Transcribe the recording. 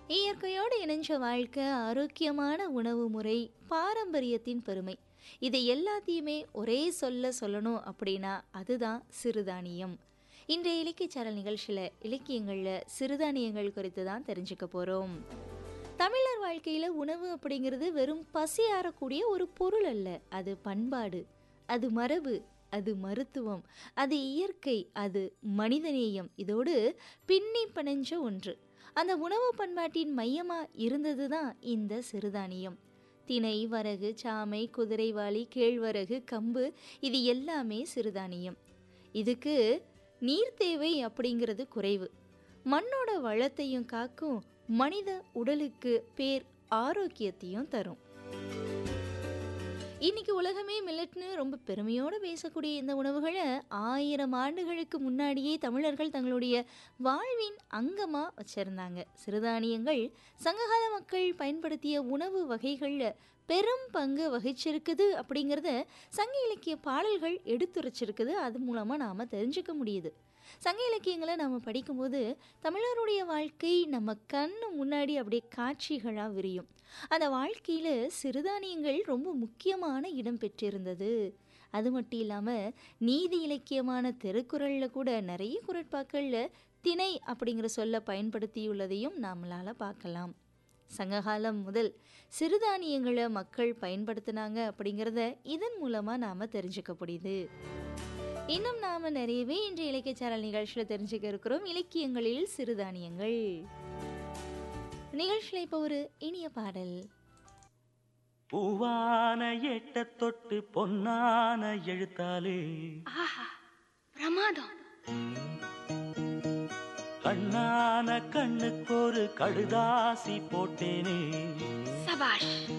இயற்கையோடு இணைஞ்ச வாழ்க்கை ஆரோக்கியமான உணவு முறை பாரம்பரியத்தின் பெருமை இதை எல்லாத்தையுமே ஒரே சொல்ல சொல்லணும் அப்படின்னா அதுதான் சிறுதானியம் இன்றைய இலக்கிய சேனல் நிகழ்ச்சியில் இலக்கியங்களில் சிறுதானியங்கள் குறித்து தான் தெரிஞ்சுக்க போகிறோம் தமிழர் வாழ்க்கையில் உணவு அப்படிங்கிறது வெறும் பசி ஆறக்கூடிய ஒரு பொருள் அல்ல அது பண்பாடு அது மரபு அது மருத்துவம் அது இயற்கை அது மனிதநேயம் இதோடு பின்னி பிணைஞ்ச ஒன்று அந்த உணவு பண்பாட்டின் மையமாக இருந்தது தான் இந்த சிறுதானியம் திணை வரகு சாமை குதிரைவாளி கேழ்வரகு கம்பு இது எல்லாமே சிறுதானியம் இதுக்கு நீர் தேவை அப்படிங்கிறது குறைவு மண்ணோட வளத்தையும் காக்கும் மனித உடலுக்கு பேர் ஆரோக்கியத்தையும் தரும் இன்னைக்கு உலகமே மில்லட்னு ரொம்ப பெருமையோடு பேசக்கூடிய இந்த உணவுகளை ஆயிரம் ஆண்டுகளுக்கு முன்னாடியே தமிழர்கள் தங்களுடைய வாழ்வின் அங்கமாக வச்சுருந்தாங்க சிறுதானியங்கள் சங்ககால மக்கள் பயன்படுத்திய உணவு வகைகளில் பெரும் பங்கு வகிச்சிருக்குது அப்படிங்கிறத சங்க இலக்கிய பாடல்கள் எடுத்துரைச்சிருக்குது அது மூலமாக நாம் தெரிஞ்சுக்க முடியுது சங்க இலக்கியங்களை நம்ம படிக்கும்போது தமிழருடைய வாழ்க்கை நம்ம கண்ணு முன்னாடி அப்படியே காட்சிகளாக விரியும் அந்த வாழ்க்கையில் சிறுதானியங்கள் ரொம்ப முக்கியமான இடம் பெற்றிருந்தது அது மட்டும் இல்லாமல் நீதி இலக்கியமான திருக்குறளில் கூட நிறைய குரட்பாக்களில் திணை அப்படிங்கிற சொல்ல பயன்படுத்தியுள்ளதையும் நம்மளால் பார்க்கலாம் சங்ககாலம் முதல் சிறுதானியங்களை மக்கள் பயன்படுத்தினாங்க அப்படிங்கிறத இதன் மூலமாக நாம் தெரிஞ்சுக்க முடியுது இன்னும் நாம நிறையவே இன்றைய இலக்கிய சேனல் நிகழ்ச்சியில் தெரிஞ்சுக்க இருக்கிறோம் இலக்கியங்களில் சிறுதானியங்கள் நிகழ்ச்சியில் இப்போ ஒரு இனிய பாடல் பூவான எட்ட தொட்டு பொன்னான எழுத்தாலே ஆஹா பிரமாதம் கண்ணான கண்ணுக்கு ஒரு கடுதாசி போட்டேனே சபாஷ்